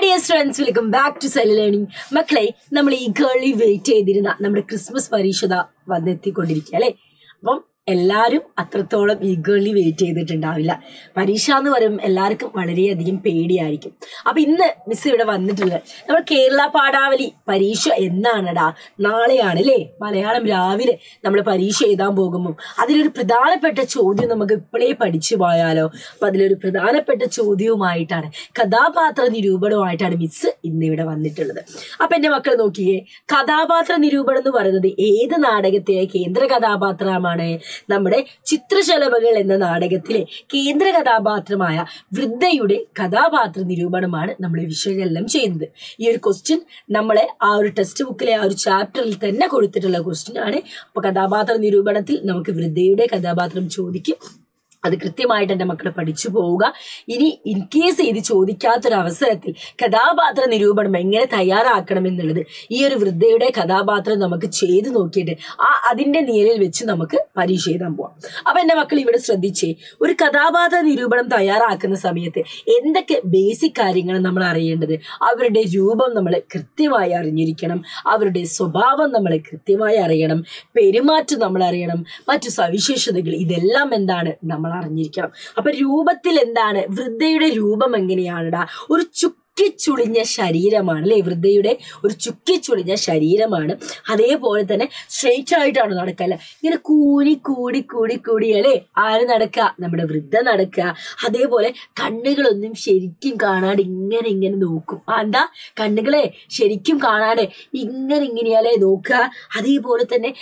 dear students welcome back to cell learning മക്കളെ നമ്മൾ ഈ ഗേളി വെയിറ്റ് ചെയ്തിരുന്ന നമ്മുടെ ക്രിസ്മസ് പരീക്ഷ ദാ വന്നെത്തിക്കൊണ്ടിരിക്കുക അല്ലെ അപ്പം എല്ലാവരും അത്രത്തോളം ഈഗേർലി വെയിറ്റ് ചെയ്തിട്ടുണ്ടാവില്ല പരീക്ഷ എന്ന് പറയുമ്പോൾ എല്ലാവർക്കും വളരെയധികം പേടിയായിരിക്കും അപ്പൊ ഇന്ന് മിസ് ഇവിടെ വന്നിട്ടുള്ളത് നമ്മൾ കേരള പാഠാവലി പരീക്ഷ എന്നാണടാ നാളെയാണ് അല്ലേ മലയാളം രാവിലെ നമ്മൾ പരീക്ഷ എഴുതാൻ പോകുമ്പോൾ അതിലൊരു പ്രധാനപ്പെട്ട ചോദ്യം നമുക്ക് ഇപ്പോഴേ പഠിച്ചു പോയാലോ അപ്പൊ അതിലൊരു പ്രധാനപ്പെട്ട ചോദ്യവുമായിട്ടാണ് കഥാപാത്ര നിരൂപണവുമായിട്ടാണ് മിസ് ഇന്ന് ഇവിടെ വന്നിട്ടുള്ളത് അപ്പൊ എന്റെ മക്കൾ നോക്കിയേ കഥാപാത്ര നിരൂപണം എന്ന് പറയുന്നത് ഏത് നാടകത്തിലെ കേന്ദ്ര കഥാപാത്രമാണ് നമ്മുടെ ചിത്രശലഭകൾ എന്ന നാടകത്തിലെ കേന്ദ്ര കഥാപാത്രമായ വൃദ്ധയുടെ കഥാപാത്ര നിരൂപണമാണ് നമ്മൾ വിശകലനം ചെയ്യുന്നത് ഈ ഒരു ക്വസ്റ്റ്യൻ നമ്മളെ ആ ഒരു ടെക്സ്റ്റ് ബുക്കിലെ ആ ഒരു ചാപ്റ്ററിൽ തന്നെ കൊടുത്തിട്ടുള്ള ക്വസ്റ്റ്യൻ ആണ് അപ്പൊ കഥാപാത്ര നിരൂപണത്തിൽ നമുക്ക് വൃദ്ധയുടെ കഥാപാത്രം ചോദിക്കും അത് കൃത്യമായിട്ട് എൻ്റെ മക്കൾ പഠിച്ചു പോവുക ഇനി ഇൻ കേസ് ഇത് ചോദിക്കാത്തൊരു അവസരത്തിൽ കഥാപാത്ര നിരൂപണം എങ്ങനെ തയ്യാറാക്കണം എന്നുള്ളത് ഈ ഒരു വൃദ്ധയുടെ കഥാപാത്രം നമുക്ക് ചെയ്തു നോക്കിയിട്ട് ആ അതിന്റെ നിഴലിൽ വെച്ച് നമുക്ക് പരീക്ഷ എഴുതാൻ പോവാം അപ്പൊ എൻ്റെ മക്കൾ ഇവിടെ ശ്രദ്ധിച്ചേ ഒരു കഥാപാത്ര നിരൂപണം തയ്യാറാക്കുന്ന സമയത്ത് എന്തൊക്കെ ബേസിക് കാര്യങ്ങൾ നമ്മൾ അറിയേണ്ടത് അവരുടെ രൂപം നമ്മൾ കൃത്യമായി അറിഞ്ഞിരിക്കണം അവരുടെ സ്വഭാവം നമ്മൾ കൃത്യമായി അറിയണം പെരുമാറ്റം നമ്മൾ അറിയണം മറ്റു സവിശേഷതകൾ ഇതെല്ലാം എന്താണ് നമ്മൾ അറിഞ്ഞിരിക്കണം അപ്പൊ രൂപത്തിൽ എന്താണ് വൃദ്ധയുടെ രൂപം എങ്ങനെയാണെടാ ഒരു ചുക്കിച്ചുളിഞ്ഞ ശരീരമാണ് അല്ലെ വൃദ്ധയുടെ ഒരു ചുക്കിച്ചുളിഞ്ഞ ശരീരമാണ് അതേപോലെ തന്നെ സ്ട്രെയിറ്റ് ആയിട്ടാണ് നടക്കല്ല ഇങ്ങനെ കൂടി കൂടി കൂടി കൂടി അല്ലേ ആര് നടക്കുക നമ്മുടെ വൃദ്ധ നടക്കുക അതേപോലെ കണ്ണുകളൊന്നും ശരിക്കും കാണാണ്ട് ഇങ്ങനെ ഇങ്ങനെ നോക്കും ആ എന്താ കണ്ണുകളെ ശരിക്കും കാണാതെ ഇങ്ങനെ ഇങ്ങനെയല്ലേ നോക്കുക അതേപോലെ തന്നെ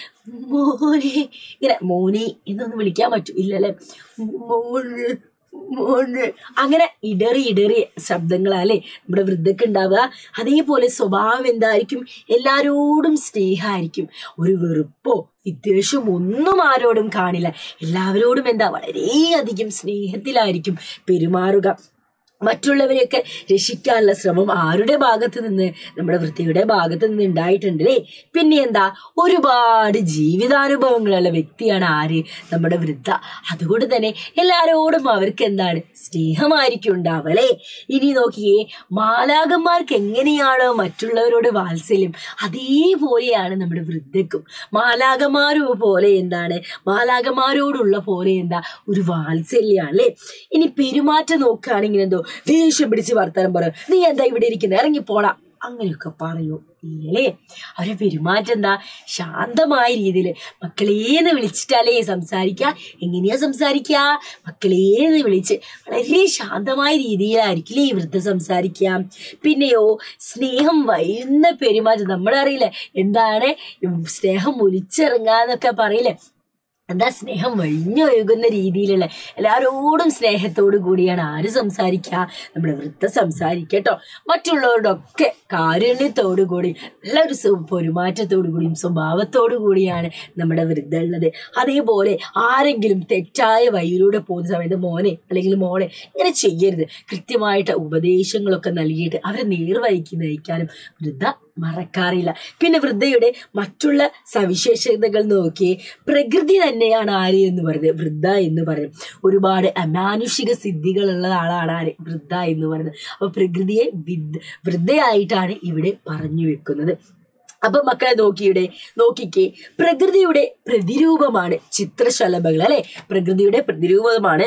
മോനെ ഇങ്ങനെ മോനെ എന്നൊന്നും വിളിക്കാൻ പറ്റും ഇല്ലല്ലേ മോന് മോന് അങ്ങനെ ഇടറി ഇടറി ശബ്ദങ്ങളല്ലേ നമ്മുടെ വൃദ്ധക്ക് ഉണ്ടാവുക അതേപോലെ സ്വഭാവം എന്തായിരിക്കും എല്ലാരോടും സ്നേഹമായിരിക്കും ഒരു വെറുപ്പോ വിദ്വേഷം ഒന്നും ആരോടും കാണില്ല എല്ലാവരോടും എന്താ വളരെയധികം സ്നേഹത്തിലായിരിക്കും പെരുമാറുക മറ്റുള്ളവരെയൊക്കെ രക്ഷിക്കാനുള്ള ശ്രമം ആരുടെ ഭാഗത്ത് നിന്ന് നമ്മുടെ വൃത്തിയുടെ ഭാഗത്ത് നിന്ന് ഉണ്ടായിട്ടുണ്ട് അല്ലേ പിന്നെ എന്താ ഒരുപാട് ജീവിതാനുഭവങ്ങളുള്ള വ്യക്തിയാണ് ആര് നമ്മുടെ വൃദ്ധ അതുകൊണ്ട് തന്നെ എല്ലാരോടും അവർക്ക് എന്താണ് സ്നേഹമായിരിക്കും ഉണ്ടാവുക അല്ലേ ഇനി നോക്കിയേ മാലാകന്മാർക്ക് എങ്ങനെയാണോ മറ്റുള്ളവരോട് വാത്സല്യം അതേപോലെയാണ് നമ്മുടെ വൃദ്ധക്കും മാലാകന്മാരും പോലെ എന്താണ് മാലാകന്മാരോടുള്ള പോലെ എന്താ ഒരു വാത്സല്യാണ് അല്ലേ ഇനി പെരുമാറ്റം നോക്കുകയാണെങ്കിൽ എന്തോ ദേഷ്യം പിടിച്ച് വർത്തമാനം പറയും നീ എന്താ ഇവിടെ ഇരിക്കുന്നത് ഇറങ്ങി പോടാ അങ്ങനെയൊക്കെ പറയൂ ഇല്ലല്ലേ അവരെ പെരുമാറ്റം എന്താ ശാന്തമായ രീതിയിൽ മക്കളേന്ന് വിളിച്ചിട്ടല്ലേ സംസാരിക്കുക എങ്ങനെയാ സംസാരിക്കുക മക്കളേന്ന് വിളിച്ച് വളരെ ശാന്തമായ രീതിയിലായിരിക്കില്ലേ ഈ വൃദ്ധ സംസാരിക്കുക പിന്നെയോ സ്നേഹം വരുന്ന പെരുമാറ്റം നമ്മളറിയില്ലേ എന്താണ് സ്നേഹം ഒലിച്ചിറങ്ങാന്നൊക്കെ പറയില്ലേ എന്താ സ്നേഹം വഴിഞ്ഞൊഴുകുന്ന രീതിയിലുള്ള എല്ലാവരോടും സ്നേഹത്തോടു കൂടിയാണ് ആര് സംസാരിക്കുക നമ്മുടെ വൃത്ത സംസാരിക്കട്ടോ മറ്റുള്ളവരുടെ ഒക്കെ കാരുണ്യത്തോടു കൂടി നല്ലൊരു പെരുമാറ്റത്തോടു കൂടിയും സ്വഭാവത്തോടു കൂടിയാണ് നമ്മുടെ വൃദ്ധ ഉള്ളത് അതേപോലെ ആരെങ്കിലും തെറ്റായ വഴിയിലൂടെ പോകുന്ന സമയത്ത് മോനെ അല്ലെങ്കിൽ മോളെ ഇങ്ങനെ ചെയ്യരുത് കൃത്യമായിട്ട് ഉപദേശങ്ങളൊക്കെ നൽകിയിട്ട് അവരെ നേർവഴിക്ക് നയിക്കാനും വൃദ്ധ മറക്കാറില്ല പിന്നെ വൃദ്ധയുടെ മറ്റുള്ള സവിശേഷതകൾ നോക്കി പ്രകൃതി തന്നെയാണ് ആര് എന്ന് പറയുന്നത് വൃദ്ധ എന്ന് പറയും ഒരുപാട് അമാനുഷിക സിദ്ധികളുള്ള ആളാണ് ആര് വൃദ്ധ എന്ന് പറയുന്നത് അപ്പൊ പ്രകൃതിയെ വിദ് വൃദ്ധയായിട്ടാണ് ഇവിടെ പറഞ്ഞു വെക്കുന്നത് അപ്പൊ മക്കളെ നോക്കിയുടെ നോക്കിക്കേ പ്രകൃതിയുടെ പ്രതിരൂപമാണ് ചിത്രശലഭകൾ അല്ലെ പ്രകൃതിയുടെ പ്രതിരൂപമാണ്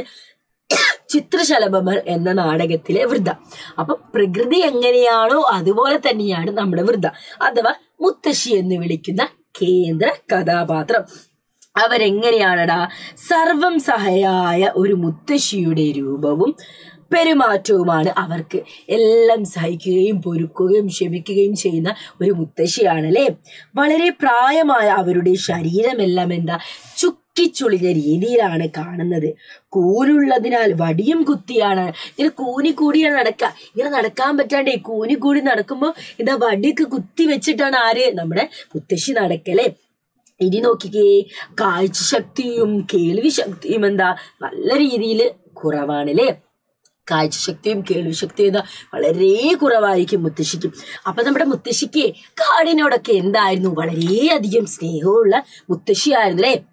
ചിത്രശലഭങ്ങൾ എന്ന നാടകത്തിലെ വൃദ്ധ അപ്പൊ പ്രകൃതി എങ്ങനെയാണോ അതുപോലെ തന്നെയാണ് നമ്മുടെ വൃദ്ധ അഥവാ മുത്തശ്ശി എന്ന് വിളിക്കുന്ന കേന്ദ്ര കഥാപാത്രം അവരെങ്ങനെയാണടാ സർവം സഹയായ ഒരു മുത്തശ്ശിയുടെ രൂപവും പെരുമാറ്റവുമാണ് അവർക്ക് എല്ലാം സഹിക്കുകയും പൊരുക്കുകയും ക്ഷമിക്കുകയും ചെയ്യുന്ന ഒരു മുത്തശ്ശിയാണ് അല്ലേ വളരെ പ്രായമായ അവരുടെ ശരീരമെല്ലാം എന്താ ചുക്കിച്ചുളിഞ്ഞ രീതിയിലാണ് കാണുന്നത് കൂനുള്ളതിനാൽ വടിയും കുത്തിയാണ് ഇങ്ങനെ കൂനിക്കൂടിയാണ് നടക്കുക ഇങ്ങനെ നടക്കാൻ പറ്റാണ്ടേ കൂനിക്കൂടി നടക്കുമ്പോൾ എന്താ വടിയൊക്കെ കുത്തി വെച്ചിട്ടാണ് ആര് നമ്മുടെ മുത്തശ്ശി നടക്കലേ ഇനി നോക്കിക്കേ കാഴ്ച ശക്തിയും കേൾവി ശക്തിയും എന്താ നല്ല രീതിയിൽ കുറവാണ് അല്ലേ കാഴ്ചശക്തിയും കേൾവിശക്തിയും എന്താ വളരെ കുറവായിരിക്കും മുത്തശ്ശിക്ക് അപ്പൊ നമ്മുടെ മുത്തശ്ശിക്ക് കാടിനോടൊക്കെ എന്തായിരുന്നു വളരെയധികം സ്നേഹമുള്ള മുത്തശ്ശിയായിരുന്നു അല്ലേ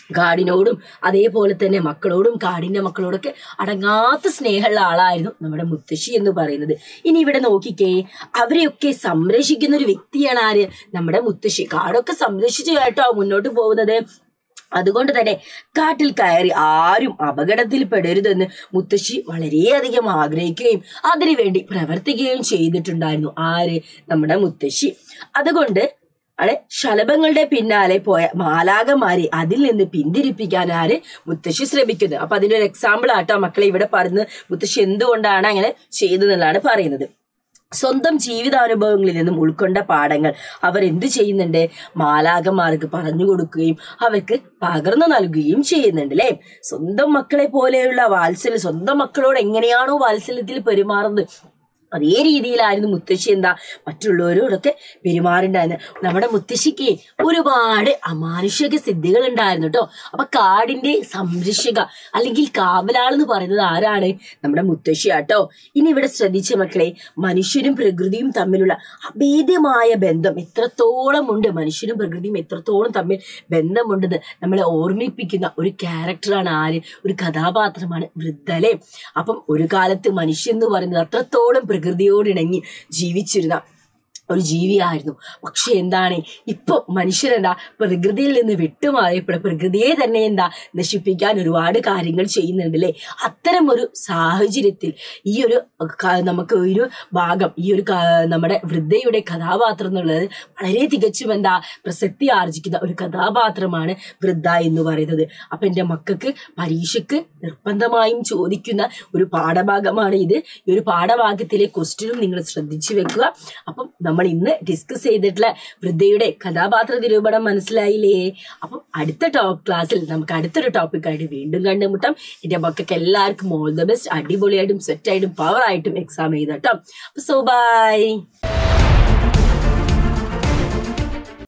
കാടിനോടും അതേപോലെ തന്നെ മക്കളോടും കാടിന്റെ മക്കളോടൊക്കെ അടങ്ങാത്ത സ്നേഹമുള്ള ആളായിരുന്നു നമ്മുടെ മുത്തശ്ശി എന്ന് പറയുന്നത് ഇനി ഇവിടെ നോക്കിക്കേ അവരെയൊക്കെ സംരക്ഷിക്കുന്ന ഒരു വ്യക്തിയാണ് ആര് നമ്മുടെ മുത്തശ്ശി കാടൊക്കെ സംരക്ഷിച്ചു കേട്ടോ മുന്നോട്ട് പോകുന്നത് അതുകൊണ്ട് തന്നെ കാട്ടിൽ കയറി ആരും അപകടത്തിൽ പെടരുതെന്ന് മുത്തശ്ശി വളരെയധികം ആഗ്രഹിക്കുകയും അതിനുവേണ്ടി പ്രവർത്തിക്കുകയും ചെയ്തിട്ടുണ്ടായിരുന്നു ആര് നമ്മുടെ മുത്തശ്ശി അതുകൊണ്ട് ആണ് ശലഭങ്ങളുടെ പിന്നാലെ പോയ മാലാകമാരെ അതിൽ നിന്ന് പിന്തിരിപ്പിക്കാൻ ആര് മുത്തശ്ശി ശ്രമിക്കുന്നത് അപ്പൊ അതിന്റെ ഒരു എക്സാമ്പിൾ ആട്ടോ മക്കളെ ഇവിടെ പറയുന്നത് മുത്തശ്ശി എന്തുകൊണ്ടാണ് അങ്ങനെ ചെയ്തതെന്നുള്ളതാണ് പറയുന്നത് സ്വന്തം ജീവിതാനുഭവങ്ങളിൽ നിന്നും ഉൾക്കൊണ്ട പാഠങ്ങൾ അവർ എന്ത് ചെയ്യുന്നുണ്ട് മാലാകന്മാർക്ക് പറഞ്ഞു കൊടുക്കുകയും അവർക്ക് പകർന്നു നൽകുകയും ചെയ്യുന്നുണ്ട് അല്ലേ സ്വന്തം മക്കളെ പോലെയുള്ള വാത്സല്യം സ്വന്തം മക്കളോട് എങ്ങനെയാണോ വാത്സല്യത്തിൽ പെരുമാറുന്നത് അതേ രീതിയിലായിരുന്നു മുത്തശ്ശി എന്താ മറ്റുള്ളവരോടൊക്കെ പെരുമാറുണ്ടായിരുന്നത് നമ്മുടെ മുത്തശ്ശിക്ക് ഒരുപാട് അമാനുഷിക സിദ്ധികൾ ഉണ്ടായിരുന്നു കേട്ടോ അപ്പൊ കാടിന്റെ സംരക്ഷക അല്ലെങ്കിൽ കാവലാളെന്ന് പറയുന്നത് ആരാണ് നമ്മുടെ മുത്തശ്ശിയാട്ടോ ഇനി ഇവിടെ ശ്രദ്ധിച്ച മക്കളെ മനുഷ്യരും പ്രകൃതിയും തമ്മിലുള്ള അഭേദ്യമായ ബന്ധം എത്രത്തോളം ഉണ്ട് മനുഷ്യരും പ്രകൃതിയും എത്രത്തോളം തമ്മിൽ ബന്ധമുണ്ടെന്ന് നമ്മളെ ഓർമ്മിപ്പിക്കുന്ന ഒരു ക്യാരക്ടറാണ് ആര് ഒരു കഥാപാത്രമാണ് വൃദ്ധലെ അപ്പം ഒരു കാലത്ത് മനുഷ്യൻ എന്ന് പറയുന്നത് അത്രത്തോളം പ്രകൃതിയോടിണങ്ങി ജീവിച്ചിരുന്ന ഒരു ജീവിയായിരുന്നു പക്ഷെ എന്താണ് ഇപ്പൊ മനുഷ്യരെന്താ പ്രകൃതിയിൽ നിന്ന് വിട്ടുമാറിയപ്പോൾ പ്രകൃതിയെ തന്നെ എന്താ നശിപ്പിക്കാൻ ഒരുപാട് കാര്യങ്ങൾ ചെയ്യുന്നുണ്ട് അല്ലേ അത്തരം ഒരു സാഹചര്യത്തിൽ ഈ ഒരു ക- നമുക്ക് ഒരു ഭാഗം ഈ ഒരു ക- നമ്മുടെ വൃദ്ധയുടെ കഥാപാത്രം എന്നുള്ളത് വളരെ തികച്ചും എന്താ പ്രസക്തി ആർജിക്കുന്ന ഒരു കഥാപാത്രമാണ് വൃദ്ധ എന്ന് പറയുന്നത് അപ്പൊ എൻ്റെ മക്കൾക്ക് പരീക്ഷയ്ക്ക് നിർബന്ധമായും ചോദിക്കുന്ന ഒരു പാഠഭാഗമാണ് ഇത് ഈ ഒരു പാഠഭാഗത്തിലെ ക്വസ്റ്റ്യനും നിങ്ങൾ ശ്രദ്ധിച്ചു വെക്കുക അപ്പം നമ്മൾ ഇന്ന് ഡിസ്കസ് ചെയ്തിട്ടുള്ള വൃദ്ധയുടെ കഥാപാത്ര നിരൂപണം മനസ്സിലായില്ലേ അപ്പം അടുത്ത ടോപ്പ് ക്ലാസ്സിൽ നമുക്ക് അടുത്തൊരു ടോപ്പിക്കായിട്ട് വീണ്ടും കണ്ടുമുട്ടാം എൻ്റെ മക്കൾക്ക് എല്ലാവർക്കും ഓൾ ദ ബെസ്റ്റ് അടിപൊളിയായിട്ടും സെറ്റായിട്ടും പവർ ആയിട്ടും എക്സാം ചെയ്തട്ടോ അപ്പൊ സോ ബൈ